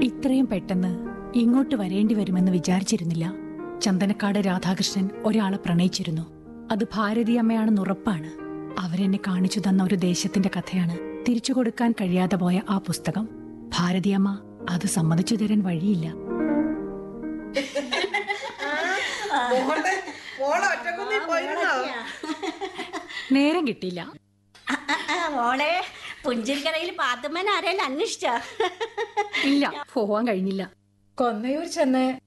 ഇത്രയും പെട്ടെന്ന് ഇങ്ങോട്ട് വരേണ്ടി വരുമെന്ന് വിചാരിച്ചിരുന്നില്ല ചന്ദനക്കാട് രാധാകൃഷ്ണൻ ഒരാളെ പ്രണയിച്ചിരുന്നു അത് ഭാരതി അമ്മയാണെന്ന് ഉറപ്പാണ് അവരെന്നെ കാണിച്ചു തന്ന ഒരു ദേശത്തിന്റെ കഥയാണ് തിരിച്ചു കൊടുക്കാൻ കഴിയാതെ പോയ ആ പുസ്തകം ഭാരതിയമ്മ അത് സമ്മതിച്ചു തരാൻ വഴിയില്ല മോളെ മോളെ ഒറ്റക്കുന്നിൽ പോയിരുന്നോ നേരം കിട്ടിയില്ല ആ, ആ, ആ, മോളെ പുഞ്ചിരിക്കടയിൽ പാത്തുമ്മൻ ആരെയും അന്വേഷിച്ച ഇല്ല പോവാൻ കഴിഞ്ഞില്ല കൊന്നയൂർ ചെന്ന്